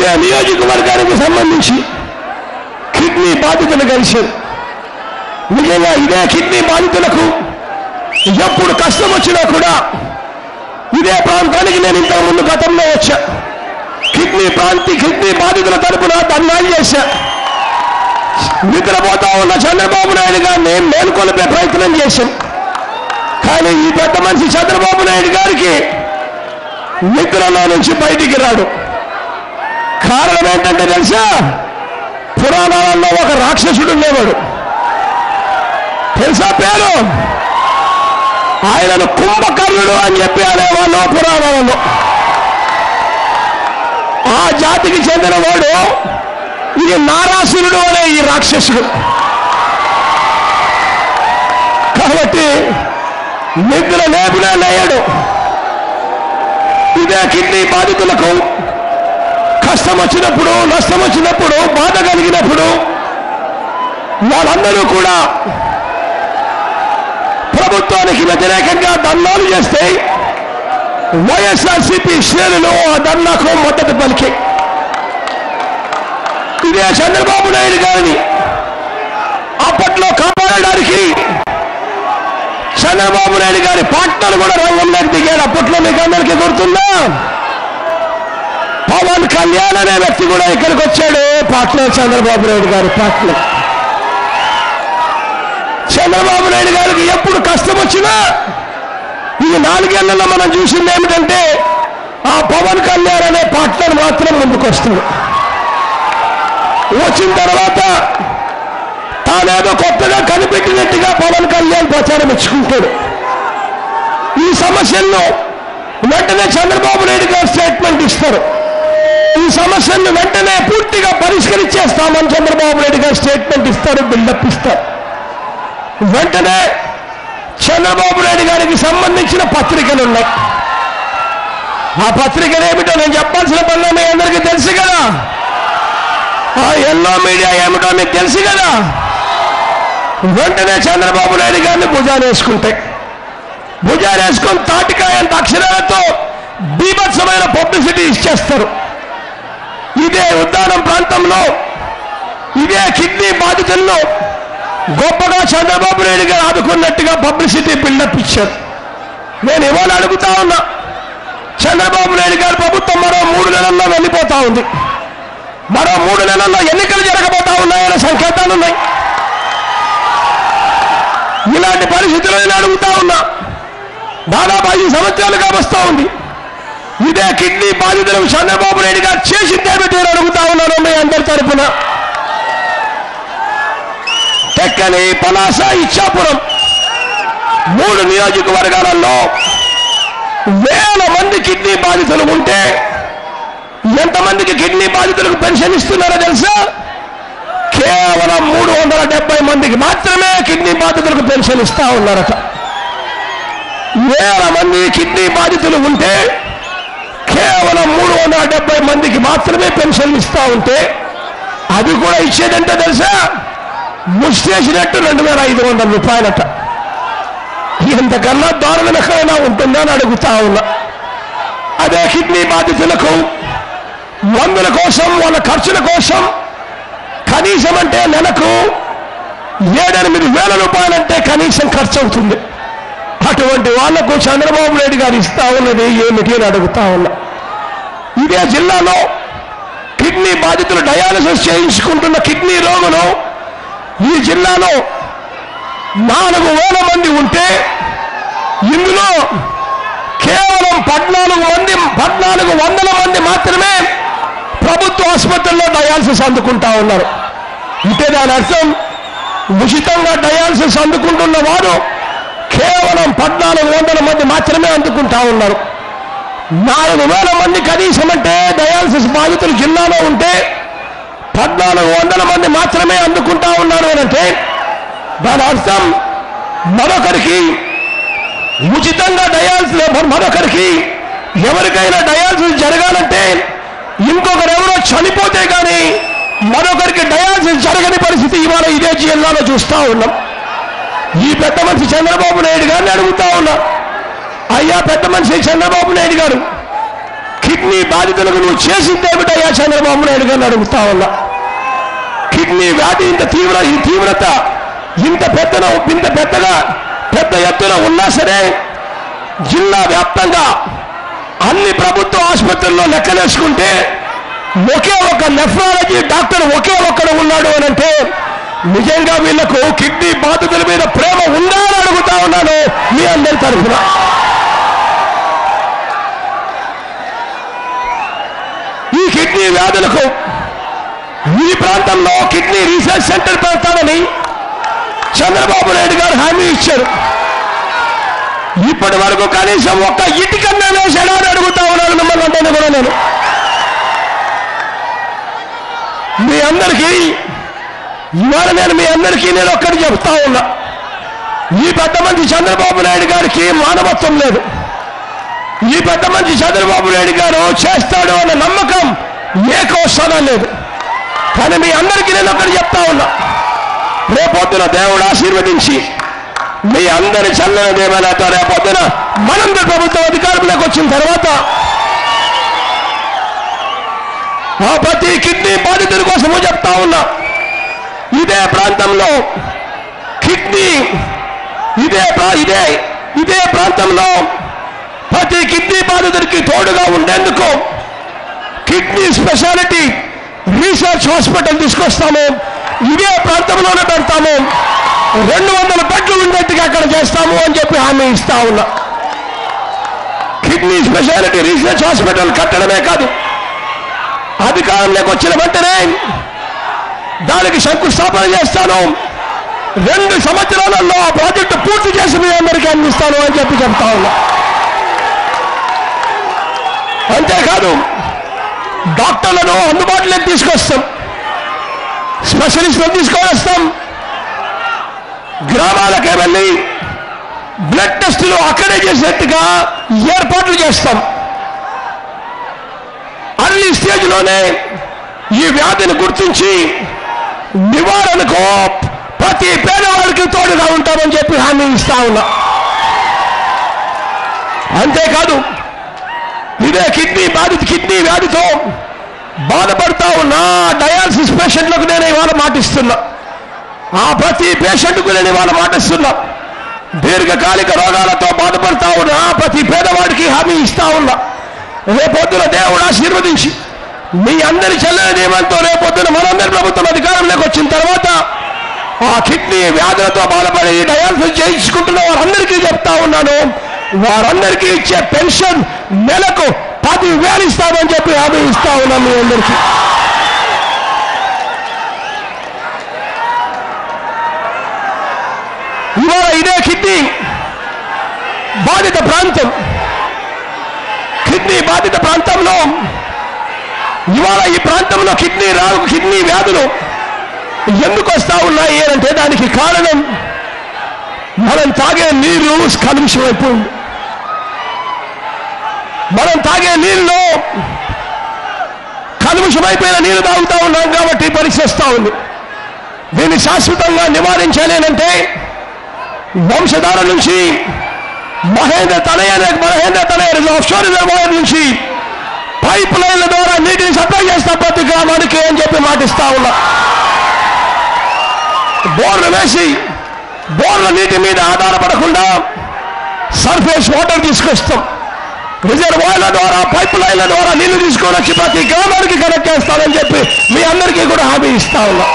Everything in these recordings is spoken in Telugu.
ఇదే నియోజకవర్గానికి సంబంధించి కిడ్నీ బాధితులు కలిశారు నిజంగా ఇదే కిడ్నీ బాధితులకు ఎప్పుడు కష్టం వచ్చినా కూడా ఇదే ప్రాంతానికి నేను ఇంతకు ముందు గతంలో వచ్చా కిడ్నీ ప్రాంతి కిడ్నీ బాధితుల తరపున ధర్నాలు చేశా నిద్రపోతా ఉన్న చంద్రబాబు నాయుడు గారిని మేల్కొలిపే ప్రయత్నం చేశాం కానీ ఈ పెద్ద మనిషి చంద్రబాబు నాయుడు గారికి నిద్రలో నుంచి బయటికి రాడు కారణం ఏంటంటే తెలుసా పురాణాలలో ఒక రాక్షసుడు ఉండేవాడు తెలుసా పేరు ఆయనను కుంభకర్ణుడు అని చెప్పి అనేవాళ్ళు పురాణాలలో ఆ జాతికి చెందినవాడు ఈ నారాసురుడు అనే ఈ రాక్షసుడు కాబట్టి నిద్ర లేపునే లేయడు ఇదే కిడ్నీ బాధితులకు కష్టం వచ్చినప్పుడు నష్టం వచ్చినప్పుడు బాధ కలిగినప్పుడు వాళ్ళందరూ కూడా ప్రభుత్వానికి వ్యతిరేకంగా ధర్నాలు చేస్తే వైఎస్ఆర్సీపీ శ్రేణులు ఆ ధర్నాకు మద్దతు పలికి ఇదే చంద్రబాబు నాయుడు గారిని అప్పట్లో కాపాడడానికి చంద్రబాబు నాయుడు గారి పార్ట్నర్ కూడా రంగంలోకి దిగాడు అప్పట్లో మీకు అందరికీ గుర్తుందా పవన్ కళ్యాణ్ అనే వ్యక్తి కూడా ఇక్కడికి వచ్చాడు పార్ట్నర్ చంద్రబాబు నాయుడు గారి పార్ట్నర్ చంద్రబాబు నాయుడు గారికి ఎప్పుడు కష్టం వచ్చినా ఈ నాలుగేళ్లలో మనం చూసింది ఏమిటంటే ఆ పవన్ కళ్యాణ్ అనే పార్ట్నర్ మాత్రం ముందుకు వస్తాడు వచ్చిన తర్వాత తానేదో కొత్తగా కనిపెట్టినట్టుగా పవన్ కళ్యాణ్ ప్రచారం ఇచ్చుకుంటాడు ఈ సమస్యలను వెంటనే చంద్రబాబు నాయుడు గారు స్టేట్మెంట్ ఇస్తారు ఈ సమస్యలను వెంటనే పూర్తిగా పరిష్కరించేస్తామని చంద్రబాబు నాయుడు గారు స్టేట్మెంట్ ఇస్తారు బిల్డప్ ఇస్తారు వెంటనే చంద్రబాబు నాయుడు గారికి సంబంధించిన పత్రికలు ఉన్నాయి ఆ పత్రికలు ఏమిటో నేను చెప్పాల్సిన పనులు మీ అందరికీ తెలుసు కదా ఆ ఎల్లో మీడియా ఏమిటో మీకు తెలుసు కదా వెంటనే చంద్రబాబు నాయుడు గారిని భుజాలు వేసుకుంటాయి భుజాలు వేసుకొని తాటికాయంత అక్షరాలతో బీభత్సమైన పబ్లిసిటీ ఇచ్చేస్తారు ఇదే ఉద్దానం ప్రాంతంలో ఇదే కిడ్నీ బాధితుల్లో గొప్పగా చంద్రబాబు నాయుడు గారు ఆదుకున్నట్టుగా పబ్లిసిటీ బిల్డప్ ఇచ్చారు నేను ఇవాళ అడుగుతా ఉన్నా చంద్రబాబు నాయుడు గారి ప్రభుత్వం మరో మూడు నెలల్లో వెళ్ళిపోతా ఉంది మరో మూడు నెలల్లో ఎన్నికలు జరగబోతా ఉన్నాయనే సంకేతాలు ఉన్నాయి ఇలాంటి పరిస్థితుల్లో నేను అడుగుతా ఉన్నా దాదాపు ఐదు సంవత్సరాలుగా వస్తూ ఉంది ఇదే కిడ్నీ బాధితులకు చంద్రబాబు నాయుడు గారు చేసిందేమిటి అని అడుగుతా ఉన్నాను మీ అందరి తరపున టెక్కని పలాస ఇచ్చాపురం మూడు నియోజకవర్గాలలో వేల మంది కిడ్నీ బాధితులు ఉంటే ఎంతమందికి కిడ్నీ బాధితులకు పెన్షన్ ఇస్తున్నారో తెలుసా కేవలం మూడు వందల డెబ్బై మందికి మాత్రమే కిడ్నీ బాధితులకు పెన్షన్ ఇస్తా ఉన్నారట వేల మంది కిడ్నీ బాధితులు ఉంటే కేవలం మూడు వందల డెబ్బై మందికి మాత్రమే పెన్షన్ ఇస్తా ఉంటే అది కూడా ఇచ్చేదంటే తెలుసా ముష్టేసినట్టు రెండు వేల ఐదు వందల రూపాయలట ఇంతకన్నా దారుణం ఎక్కడైనా ఉంటుందా అని అడుగుతా ఉన్నా అదే కిడ్నీ బాధితులకు మందుల కోసం వాళ్ళ ఖర్చుల కోసం కనీసం అంటే నెలకు ఏడెనిమిది వేల రూపాయలంటే కనీసం ఖర్చు అవుతుంది అటువంటి వాళ్లకు చంద్రబాబు నాయుడు గారు ఇస్తా ఉన్నది ఏమిటి అని అడుగుతా ఉన్నా ఇదే జిల్లాలో కిడ్నీ బాధితులు డయాలసిస్ చేయించుకుంటున్న కిడ్నీ రోగులు ఈ జిల్లాలో నాలుగు వేల మంది ఉంటే ఇందులో కేవలం పద్నాలుగు మంది పద్నాలుగు వందల మంది మాత్రమే ప్రభుత్వ ఆసుపత్రుల్లో డయాలసిస్ అందుకుంటా ఉన్నారు అంటే దాని అర్థం ఉచితంగా డయాలసిస్ అందుకుంటున్న వారు కేవలం పద్నాలుగు వందల మంది మాత్రమే అందుకుంటా ఉన్నారు నాలుగు వేల మంది కనీసం అంటే డయాలసిస్ బాధితులు జిల్లాలో ఉంటే పద్నాలుగు వందల మంది మాత్రమే అందుకుంటా ఉన్నారు అని అంటే దాని అర్థం మరొకరికి ఉచితంగా డయాలసిస్ మరొకరికి ఎవరికైనా డయాలసిస్ జరగాలంటే ఇంకొకరు ఎవరో చనిపోతే కానీ మరొకరికి డయాలసిస్ జరగని పరిస్థితి ఇవాళ ఇదే జిల్లాలో చూస్తా ఉన్నాం ఈ పెద్ద మనిషి చంద్రబాబు నాయుడు గారిని అడుగుతా ఉన్నా అయ్యా పెద్ద మనిషి చంద్రబాబు నాయుడు గారు కిడ్నీ బాధితులకు నువ్వు చేసిందేమిటయ్యా చంద్రబాబు నాయుడు గారిని అడుగుతా ఉన్నా కిడ్నీ వ్యాధి ఇంత తీవ్ర ఈ తీవ్రత ఇంత పెద్దన ఇంత పెద్దగా పెద్ద ఎత్తున ఉన్నా సరే జిల్లా వ్యాప్తంగా అన్ని ప్రభుత్వ ఆసుపత్రుల్లో లెక్కలేసుకుంటే ఒకే ఒక నెఫ్రాలజీ డాక్టర్ ఒకే ఒక్కడు ఉన్నాడు అని అంటే నిజంగా వీళ్లకు కిడ్నీ బాధితుల మీద ప్రేమ ఉందా అని అడుగుతా ఉన్నాను మీ అందరి తరఫున ఈ కిడ్నీ వ్యాధులకు ఈ ప్రాంతంలో కిడ్నీ రీసెర్చ్ సెంటర్ పెడతానని చంద్రబాబు నాయుడు గారు హామీ ఇచ్చారు ఇప్పటి వరకు కనీసం ఒక్క ఇటుకన్నా వేసాడా అని అడుగుతా ఉన్నాను మిమ్మల్ని అంటే కూడా నేను మీ అందరికీ ఇవాళ నేను మీ అందరికీ నేను ఒక్కటి చెప్తా ఉన్నా ఈ పెద్ద మంది చంద్రబాబు నాయుడు గారికి మానవత్వం లేదు ఈ పెద్ద మంది చంద్రబాబు నాయుడు గారు చేస్తాడు అన్న నమ్మకం ఏ కోసనా లేదు కానీ మీ అందరికీ నేను ఒకటి చెప్తా ఉన్నా రేపొద్దున దేవుడు ఆశీర్వదించి మీ అందరి చల్లని దేవాలతో రేపొద్దున మనందరి ప్రభుత్వం అధికారంలోకి వచ్చిన తర్వాత ఆ ప్రతి కిడ్నీ బాధితుల కోసము చెప్తా ఉన్నా ఇదే ప్రాంతంలో కిడ్నీ ఇదే ప్రా- ఇదే ఇదే ప్రాంతంలో ప్రతి కిడ్నీ బాధితుడికి తోడుగా ఉండేందుకు కిడ్నీ స్పెషాలిటీ రీసెర్చ్ హాస్పిటల్ తీసుకొస్తాము ఇదే ప్రాంతంలోనే పెడతాము రెండు వందల బెడ్లు ఉండేట్టుగా అక్కడ చేస్తాము అని చెప్పి హామీ ఇస్తా ఉన్నా కిడ్నీ స్పెషాలిటీ రీసెర్చ్ హాస్పిటల్ కట్టడమే కాదు అధికారంలోకి వచ్చిన వెంటనే దానికి శంకుస్థాపన చేస్తాను రెండు సంవత్సరాలలో ఆ ప్రాజెక్టు పూర్తి చేసి మీ అందరికీ అందిస్తాను అని చెప్పి చెప్తా ఉన్నా అంతేకాదు డాక్టర్లను అందుబాటులోకి తీసుకొస్తాం స్పెషలిస్టులను తీసుకొని వస్తాం గ్రామాలకే వెళ్ళి బ్లడ్ టెస్టులు అక్కడే చేసేట్టుగా ఏర్పాట్లు చేస్తాం అన్ని స్టేజ్లోనే ఈ వ్యాధిని గుర్తించి నివారణకు ప్రతి పేదవాడికి తోడుగా ఉంటామని చెప్పి హామీ ఇస్తా ఉన్నా అంతేకాదు ఇదే కిడ్నీ బాధిత కిడ్నీ వ్యాధితో బాధపడతా ఉన్నా డయాలసిస్ పేషెంట్లకు నేను ఇవాళ మాటిస్తున్నా ఆ ప్రతి పేషెంట్కు నేను ఇవాళ మాటిస్తున్నా దీర్ఘకాలిక రోగాలతో బాధపడతా ఉన్నా ప్రతి పేదవాడికి హామీ ఇస్తా ఉన్నా రేపొద్దున దేవుడు ఆశీర్వదించి మీ అందరి చెల్లని నియమంతో రేపొద్దున మనందరి ప్రభుత్వం అధికారంలోకి వచ్చిన తర్వాత ఆ కిడ్నీ వ్యాధులతో బాధపడి డయాలసిస్ చేయించుకుంటున్న వారందరికీ చెప్తా ఉన్నాను వారందరికీ ఇచ్చే పెన్షన్ నెలకు పది వేలు ఇస్తామని చెప్పి హామీ ఇస్తా ఉన్నాను మీ అందరికీ ఇవాళ ఇదే కిడ్నీ బాధిత ప్రాంతం కిడ్నీ బాధిత ప్రాంతంలో ఇవాళ ఈ ప్రాంతంలో కిడ్నీ రా కిడ్నీ వ్యాధులు ఎందుకు వస్తా ఉన్నాయి అంటే దానికి కారణం మనం తాగే నీరు కలుషితం అయిపోయింది మనం తాగే నీళ్ళలో కలుషమైపోయిన నీరు తాగుతా ఉన్నాం కాబట్టి ఈ పరిస్థితి వస్తా ఉంది దీన్ని శాశ్వతంగా నివారించాలేనంటే వంశధార నుంచి మహేంద్ర తనయ మహేంద్ర తనయ ఆఫ్షోర్ రిజర్వాయర్ నుంచి పైప్ లైన్ల ద్వారా నీటిని సప్లై చేస్తా ప్రతి గ్రామానికి అని చెప్పి మాటిస్తా ఉన్నా బోర్లు వేసి బోర్ల నీటి మీద ఆధారపడకుండా సర్ఫేస్ వాటర్ తీసుకొస్తాం రిజర్వాయర్ల ద్వారా పైప్ లైన్ల ద్వారా నీళ్లు తీసుకొని వచ్చి ప్రతి గ్రామానికి కనెక్ట్ చేస్తానని చెప్పి మీ అందరికీ కూడా హామీ ఇస్తా ఉన్నా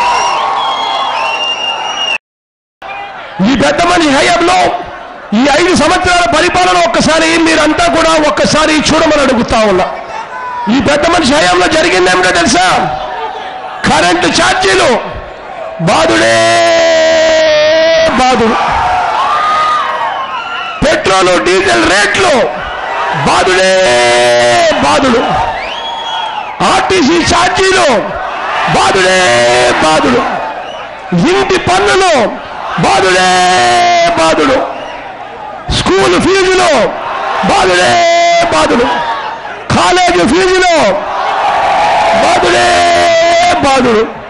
ఈ పెద్ద మనిషి హయాంలో ఈ ఐదు సంవత్సరాల పరిపాలన ఒక్కసారి మీరంతా కూడా ఒక్కసారి చూడమని అడుగుతా ఉన్నా ఈ పెద్ద మనిషి హయాంలో జరిగింది ఏమిటో తెలుసా కరెంటు ఛార్జీలు బాధుడే బాధుడు పెట్రోలు డీజిల్ రేట్లు బాధుడే బాధుడు ఆర్టీసీ ఛార్జీలు బాధుడే బాధుడు ఇంటి పన్నులు బాధుడే బాధుడు స్కూల్ ఫీజులు బాధుడే బాధుడు కాలేజీ ఫీజులు బాధుడే బాధుడు